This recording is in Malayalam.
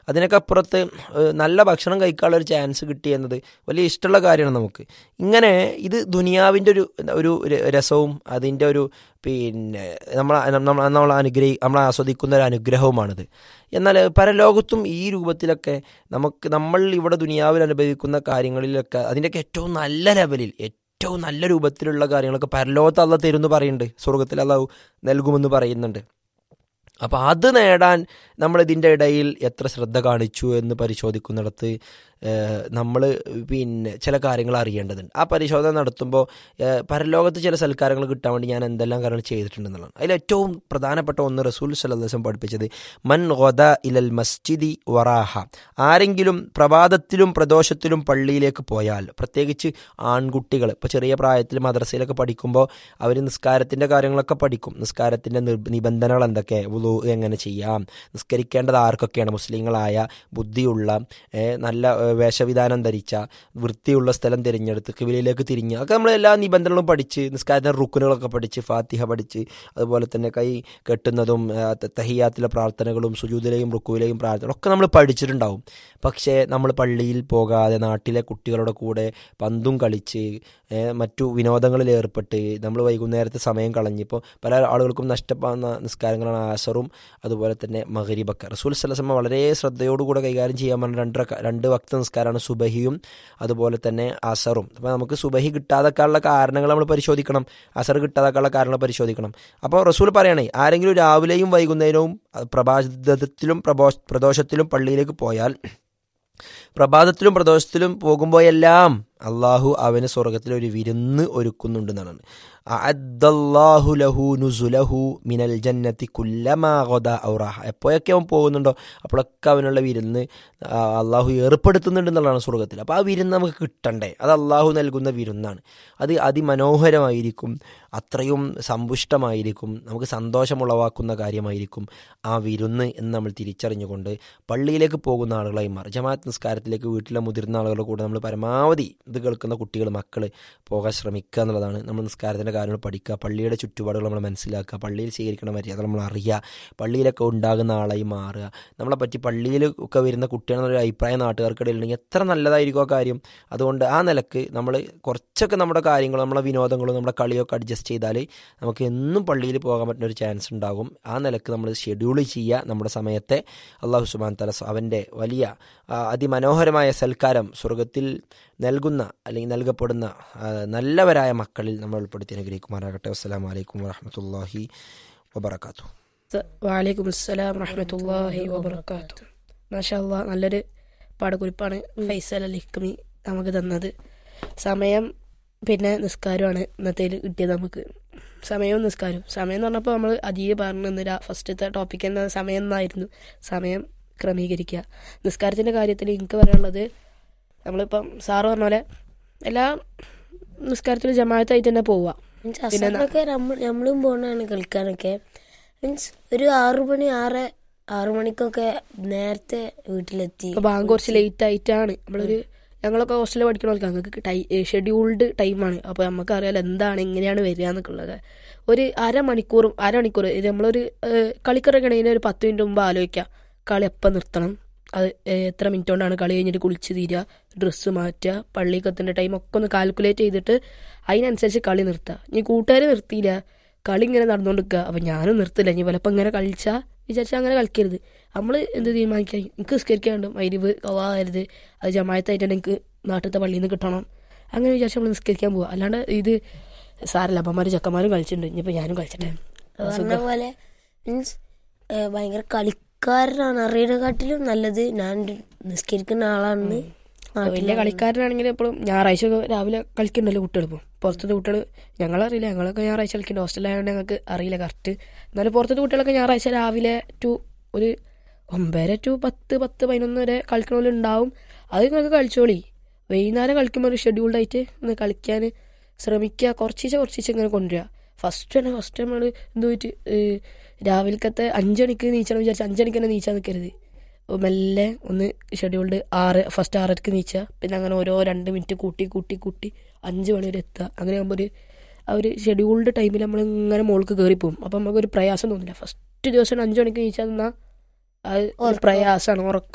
അതിനൊക്കെ അപ്പുറത്ത് ഏഹ്, നല്ല ഭക്ഷണം കഴിക്കാനുള്ള ഒരു ചാൻസ് കിട്ടി എന്നത് വലിയ ഇഷ്ടമുള്ള കാര്യമാണ് നമുക്ക് ഇങ്ങനെ ഇത് ദുനിയാവിൻ്റെ ഒരു ഒരു ര- രസവും അതിൻ്റെ ഒരു പിന്നെ നമ്മൾ നമ്മൾ നമ്മൾ അനുഗ്രഹി നമ്മൾ ആസ്വദിക്കുന്ന ഒരു അനുഗ്രഹവുമാണിത് എന്നാൽ പരലോകത്തും ഈ രൂപത്തിലൊക്കെ നമുക്ക് നമ്മൾ ഇവിടെ ദുനിയാവിൽ അനുഭവിക്കുന്ന കാര്യങ്ങളിലൊക്കെ അതിൻ്റെയൊക്കെ ഏറ്റവും നല്ല ലെവലിൽ ഏറ്റവും നല്ല രൂപത്തിലുള്ള കാര്യങ്ങളൊക്കെ പരലോകത്ത് അല്ല തരുമെന്ന് പറയുന്നുണ്ട് സ്വർഗത്തിൽ അള്ളാഹു നൽകുമെന്ന് പറയുന്നുണ്ട് അപ്പോൾ അത് നേടാൻ നമ്മൾ ഇതിൻ്റെ ഇടയിൽ എത്ര ശ്രദ്ധ കാണിച്ചു എന്ന് പരിശോധിക്കുന്നിടത്ത് നമ്മൾ പിന്നെ ചില കാര്യങ്ങൾ അറിയേണ്ടതുണ്ട് ആ പരിശോധന നടത്തുമ്പോൾ ഏഹ്, പരലോകത്ത് ചില സൽക്കാരങ്ങൾ കിട്ടാൻ വേണ്ടി ഞാൻ എന്തെല്ലാം കാര്യങ്ങൾ ചെയ്തിട്ടുണ്ടെന്നുള്ളതാണ് അതിൽ ഏറ്റവും പ്രധാനപ്പെട്ട ഒന്ന് റസൂൽ സലഹം പഠിപ്പിച്ചത് മൻ ഗൊദ ഇലൽ മസ്ജിദി വറാഹ ആരെങ്കിലും പ്രഭാതത്തിലും പ്രദോഷത്തിലും പള്ളിയിലേക്ക് പോയാൽ പ്രത്യേകിച്ച് ആൺകുട്ടികൾ ഇപ്പോൾ ചെറിയ പ്രായത്തിൽ മദ്രസയിലൊക്കെ പഠിക്കുമ്പോൾ അവർ നിസ്കാരത്തിൻ്റെ കാര്യങ്ങളൊക്കെ പഠിക്കും നിസ്കാരത്തിൻ്റെ നിർ- നിബന്ധനകൾ എന്തൊക്കെ വുളു എങ്ങനെ ചെയ്യാം നിസ്കരിക്കേണ്ടത് ആർക്കൊക്കെയാണ് മുസ്ലിങ്ങളായ ബുദ്ധിയുള്ള ഏഹ്, നല്ല ഏഹ്, വേഷവിധാനം ധരിച്ച വൃത്തിയുള്ള സ്ഥലം തിരഞ്ഞെടുത്ത് കിവിലിലേക്ക് തിരിഞ്ഞ് ഒക്കെ നമ്മൾ എല്ലാ നിബന്ധനകളും പഠിച്ച് നിസ്കാരത്തിൻ്റെ റുക്കുനുകളൊക്കെ പഠിച്ച് ഫാത്തിഹ പഠിച്ച് അതുപോലെ തന്നെ കൈ കെട്ടുന്നതും ആ, ത- തഹിയാത്തിലെ പ്രാർത്ഥനകളും സുജൂദിലെയും റുക്കുവിലെയും പ്രാർത്ഥനകളും ഒക്കെ നമ്മൾ പഠിച്ചിട്ടുണ്ടാവും പക്ഷേ നമ്മൾ പള്ളിയിൽ പോകാതെ നാട്ടിലെ കുട്ടികളുടെ കൂടെ പന്തും കളിച്ച് ഏ, മറ്റു വിനോദങ്ങളിൽ ഏർപ്പെട്ട് നമ്മൾ വൈകുന്നേരത്തെ സമയം കളഞ്ഞിപ്പോൾ പല ആളുകൾക്കും നഷ്ടപ്പെടുന്ന നിസ്കാരങ്ങളാണ് ആസറും അതുപോലെ തന്നെ മഹരീബക്ക റസൂൽ സലസമ്മ വളരെ ശ്രദ്ധയോടുകൂടെ കൈകാര്യം ചെയ്യാൻ പറഞ്ഞ രണ്ട് റക്ക- രണ്ട് വക്ത നിസ്കാരമാണ് സുബഹിയും അതുപോലെ തന്നെ അസറും അപ്പോൾ നമുക്ക് സുബഹി കിട്ടാതെക്കാനുള്ള കാരണങ്ങൾ നമ്മൾ പരിശോധിക്കണം അസർ കിട്ടാതെക്കാനുള്ള കാരണങ്ങൾ പരിശോധിക്കണം അപ്പോൾ റസൂൽ പറയണേ ആരെങ്കിലും രാവിലെയും വൈകുന്നേരവും അഹ് പ്രഭാതത്തിലും പ്രബോ പ്രദോഷത്തിലും പള്ളിയിലേക്ക് പോയാൽ പ്രഭാതത്തിലും പ്രദോഷത്തിലും പോകുമ്പോഴെല്ലാം അള്ളാഹു അവന് സ്വർഗത്തിൽ ഒരു വിരുന്ന് ഒരുക്കുന്നുണ്ടെന്നാണ് അഅദ്ദല്ലാഹു ലഹു നുസുലഹു മിനൽ ജന്നത്തി കുല്ലമാ ഗദ ഔറാഹ എപ്പോഴൊക്കെ അവൻ പോകുന്നുണ്ടോ അപ്പോഴൊക്കെ അവനുള്ള വിരുന്ന് ആ, അള്ളാഹു ഏർപ്പെടുത്തുന്നുണ്ടെന്നുള്ളതാണ് സ്വർഗത്തിൽ അപ്പോൾ ആ വിരുന്ന് നമുക്ക് കിട്ടണ്ടേ അത് അള്ളാഹു നൽകുന്ന വിരുന്നാണ് അത് അതിമനോഹരമായിരിക്കും അത്രയും സമ്പുഷ്ടമായിരിക്കും നമുക്ക് സന്തോഷമുളവാക്കുന്ന കാര്യമായിരിക്കും ആ വിരുന്ന് എന്ന് നമ്മൾ തിരിച്ചറിഞ്ഞുകൊണ്ട് പള്ളിയിലേക്ക് പോകുന്ന ആളുകളായി മാറി ജമാഅത്ത് നിസ്കാരത്തിലേക്ക് വീട്ടിലെ മുതിർന്ന ആളുകളുടെ കൂടെ നമ്മൾ പരമാവധി ഇത് കേൾക്കുന്ന കുട്ടികൾ മക്കൾ പോകാൻ ശ്രമിക്കുക എന്നുള്ളതാണ് നമ്മൾ നിസ്കാരത്തിൻ്റെ കാര്യങ്ങൾ പഠിക്കുക പള്ളിയുടെ ചുറ്റുപാടുകൾ നമ്മൾ മനസ്സിലാക്കുക പള്ളിയിൽ സ്വീകരിക്കുന്ന മര്യാദ നമ്മൾ അറിയുക പള്ളിയിലൊക്കെ ഉണ്ടാകുന്ന ആളായി മാറുക നമ്മളെ പറ്റി പള്ളിയിൽ ഒക്കെ വരുന്ന കുട്ടികളെന്നൊരു അഭിപ്രായം നാട്ടുകാർക്കിടയിൽ ഉണ്ടെങ്കിൽ എത്ര നല്ലതായിരിക്കും ആ കാര്യം അതുകൊണ്ട് ആ നിലക്ക് നമ്മൾ കുറച്ചൊക്കെ നമ്മുടെ കാര്യങ്ങൾ നമ്മളെ വിനോദങ്ങളും നമ്മുടെ കളിയൊക്കെ അഡ്ജസ്റ്റ് ചെയ്താൽ നമുക്ക് എന്നും പള്ളിയിൽ പോകാൻ പറ്റുന്ന ഒരു ചാൻസ് ഉണ്ടാകും ആ നിലക്ക് നമ്മൾ ഷെഡ്യൂൾ ചെയ്യുക നമ്മുടെ സമയത്തെ അള്ളാഹു സുബാൻ തല അവൻ്റെ വലിയ ആ, അതിമനോഹരമായ സൽക്കാരം സ്വർഗത്തിൽ നൽകുന്ന അല്ലെങ്കിൽ നൽകപ്പെടുന്ന ആ, നല്ലവരായ മക്കളിൽ നമ്മൾ ഉൾപ്പെടുത്തി അനുഗ്രഹിക്കുമാറാകട്ടെ അസ്സലാമു അലൈക്കും വറഹമത്തല്ലാഹി വബർക്കാത്തു വാലേക്കും അസ്സലാം റഹ്മത്തുള്ളാഹി വബർക്കാത്തു മാഷാ അല്ലാ നല്ലൊരു പാടക്കുറിപ്പാണ് ഫൈസൽ അൽ ഹിക്കമി നമുക്ക് തന്നത് സമയം പിന്നെ നിസ്കാരമാണ് ഇന്നത്തേൽ കിട്ടിയത് നമുക്ക് സമയവും നിസ്കാരവും സമയം എന്ന് പറഞ്ഞപ്പോൾ നമ്മൾ അധികം പറഞ്ഞു തന്നില്ല ഫസ്റ്റത്തെ ടോപ്പിക് എന്ന സമയം എന്നായിരുന്നു സമയം ക്രമീകരിക്കുക നിസ്കാരത്തിൻ്റെ കാര്യത്തിൽ എനിക്ക് പറയാനുള്ളത് നമ്മളിപ്പം സാറ് പറഞ്ഞ പോലെ എല്ലാ നിസ്കാരത്തിലും ജമാഅത്തായിട്ട് തന്നെ പോവുക മീൻസ് പിന്നെ അസറിനൊക്കെ നമ്മൾ നമ്മളും പോകണതാണ് കളിക്കാനൊക്കെ മീൻസ് ഒരു ആറു മണി ആറ് ആറു മണിക്കൊക്കെ നേരത്തെ വീട്ടിലെത്തി ഇപ്പൊ ബാങ്ക് കുറച്ച് ലേറ്റ് ആയിട്ടാണ് നമ്മളൊരു ഞങ്ങളൊക്കെ ഹോസ്റ്റലിൽ പഠിക്കണവർക്ക് ഞങ്ങൾക്ക് ടൈ ഷെഡ്യൂൾഡ് ടൈമാണ് അപ്പോൾ നമുക്ക് അറിയാലോ എന്താണ് എങ്ങനെയാണ് വരിക എന്നൊക്കെ ഉള്ളത് ഒരു അരമണിക്കൂറും അരമണിക്കൂർ ഇത് നമ്മളൊരു കളിക്കിറങ്ങണതിന് ഒരു പത്ത് മിനിറ്റ് മുമ്പ് ആലോചിക്കുക കളി എപ്പം നിർത്തണം അത് ഏഹ്, എത്ര മിനിറ്റ് കൊണ്ടാണ് കളി കഴിഞ്ഞിട്ട് കുളിച്ച് തീരുക ഡ്രസ്സ് മാറ്റുക പള്ളിക്ക് എത്തേണ്ട ടൈം ഒക്കെ ഒന്ന് കാൽക്കുലേറ്റ് ചെയ്തിട്ട് അതിനനുസരിച്ച് കളി നിർത്തുക ഇനി കൂട്ടുകാർ നിർത്തിയില്ല കളി ഇങ്ങനെ നടന്നുകൊണ്ടിരിക്കുക അപ്പം ഞാനും നിർത്തില്ല ഇനി ചിലപ്പോൾ ഇങ്ങനെ കളിച്ചാൽ വിചാരിച്ചാൽ അങ്ങനെ കളിക്കരുത് നമ്മൾ എന്ത് തീരുമാനിക്കാം എനിക്ക് നിസ്കരിക്കാണ്ട് മൈരിവ് കവാകരുത് അത് ജമായത്തായിട്ട് എനിക്ക് നാട്ടിലത്തെ പള്ളിയിൽ നിന്ന് കിട്ടണം അങ്ങനെ വിചാരിച്ച് നമ്മൾ നിസ്കരിക്കാൻ പോവുക അല്ലാണ്ട് ഇത് സാരല്ല അപ്പന്മാരും ചക്കന്മാരും കളിച്ചിട്ടുണ്ട് ഇനിയിപ്പോൾ ഞാനും കളിച്ചിട്ടെ പറഞ്ഞ പോലെ മീൻസ് ഭയങ്കര കളിക്കാരനാണ് അറിയണക്കാട്ടിലും നല്ലത് ഞാൻ ഒരു നിസ്കരിക്കുന്ന ആളാണെന്ന് വലിയ കളിക്കാരനാണെങ്കിൽ എപ്പോഴും ഞായറാഴ്ച ഒക്കെ രാവിലെ കളിക്കണ്ടല്ലോ കുട്ടികൾ ഇപ്പോൾ പുറത്തത്തെ കുട്ടികൾ ഞങ്ങളറിയില്ല ഞങ്ങളൊക്കെ ഞായറാഴ്ച കളിക്കുന്നുണ്ട് ഹോസ്റ്റലായതുകൊണ്ട് ഞങ്ങൾക്ക് അറിയില്ല കറക്റ്റ് എന്നാലും പുറത്തത്തെ കുട്ടികളൊക്കെ ഞായറാഴ്ച രാവിലെ ടു ഒരു ഒമ്പതര ടു പത്ത് പത്ത് പതിനൊന്ന് വരെ കളിക്കണമല്ലുണ്ടാവും അത് നിങ്ങൾക്ക് കളിച്ചോളി വൈകുന്നേരം കളിക്കുമ്പോൾ ഒരു ഷെഡ്യൂൾഡ് ആയിട്ട് ഒന്ന് കളിക്കാൻ ശ്രമിക്കുക കുറച്ചീച്ച കുറച്ചീച്ച ഇങ്ങനെ കൊണ്ടുവരിക ഫസ്റ്റ് തന്നെ ഫസ്റ്റ് നമ്മൾ എന്ത് പോയിട്ട് രാവിലത്തെ അഞ്ചണിക്ക് നീച്ചണം വിചാരിച്ച് അഞ്ചണിക്ക് തന്നെ നീച്ചാൽ നിൽക്കരുത് മെല്ലെ ഒന്ന് ഷെഡ്യൂൾഡ് ആറ് ഫസ്റ്റ് ആറരക്ക് നീച്ചുക പിന്നെ അങ്ങനെ ഓരോ രണ്ട് മിനിറ്റ് കൂട്ടി കൂട്ടി കൂട്ടി അഞ്ച് മണി വരെ എത്തുക അങ്ങനെ ആകുമ്പോൾ ഒരു ആ ഒരു ഷെഡ്യൂൾഡ് ടൈമിൽ നമ്മൾ ഇങ്ങനെ മുകൾക്ക് കയറിപ്പോവും അപ്പം നമുക്കൊരു പ്രയാസം തോന്നില്ല ഫസ്റ്റ് ദിവസം അഞ്ച് മണിക്ക് നീച്ചാൽ നിന്നാൽ അത് ഒരു പ്രയാസമാണ് ഉറക്കം